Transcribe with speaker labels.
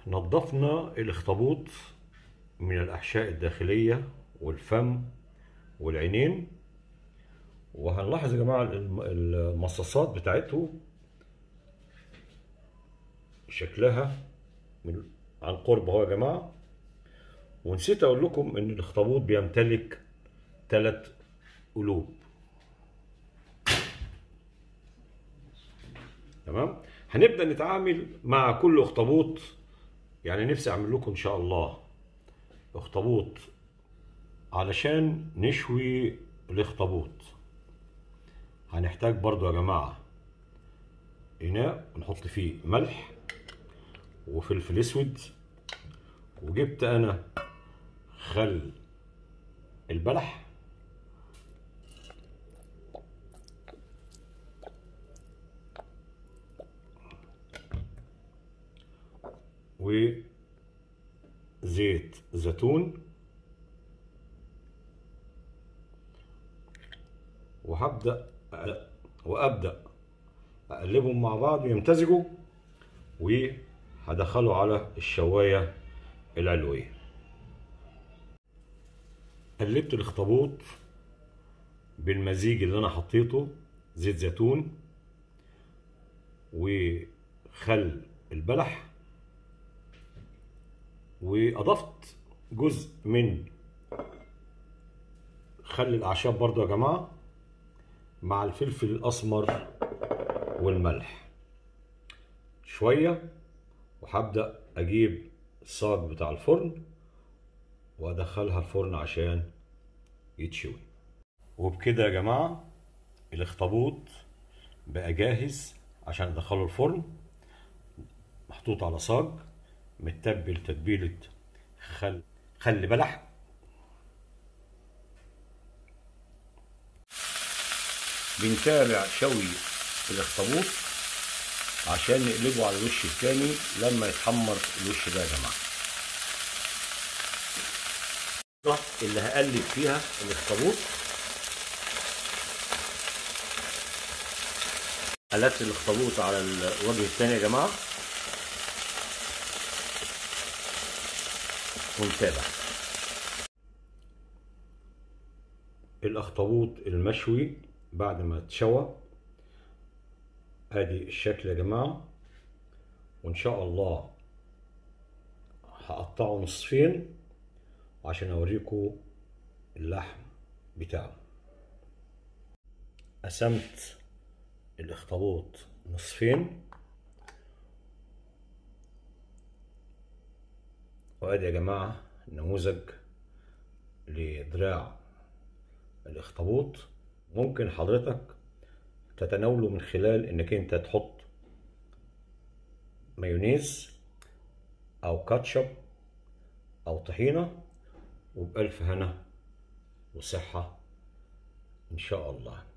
Speaker 1: نظفنا الاخطبوط من الأحشاء الداخلية والفم والعينين وهنلاحظ يا جماعة الم- المصاصات بتاعته شكلها من عن قرب اهو يا جماعة ونسيت أقول لكم إن الاخطبوط بيمتلك ثلاث قلوب تمام هنبدأ نتعامل مع كل اخطبوط يعني نفسي أعمل لكم إن شاء الله اخطبوط علشان نشوي الاخطبوط هنحتاج برضو يا جماعة إناء نحط فيه ملح وفلفل أسود وجبت أنا خل البلح وزيت زيتون وهبدأ أ- وأبدأ أقلبهم مع بعض ويمتزجوا وهدخله على الشواية العلوية قلبت الاخطبوط بالمزيج اللي أنا حطيته زيت زيتون وخل البلح وأضفت جزء من خل الأعشاب برضو يا جماعة مع الفلفل الأسمر والملح شوية وهبدأ أجيب الصاج بتاع الفرن وأدخلها الفرن عشان يتشوي وبكده يا جماعة الاخطبوط بقى جاهز عشان أدخله الفرن محطوط على صاج متبل تتبيلة خل خل بلح بنتابع شوي الاخطبوط عشان نقلبه على الوش التاني لما يتحمر الوش ده يا جماعه اللي هقلب فيها الاخطبوط قلبت الاخطبوط على الوجه التاني يا جماعه ونتابع الاخطبوط المشوي بعد ما اتشوى ادي الشكل يا جماعه وان شاء الله هقطعه نصفين عشان اوريكم اللحم بتاعه قسمت الاخطبوط نصفين وادي يا جماعه نموذج لدراع الاخطبوط ممكن حضرتك تتناوله من خلال انك انت تحط مايونيز او كاتشب او طحينه وبألف هنا وصحه ان شاء الله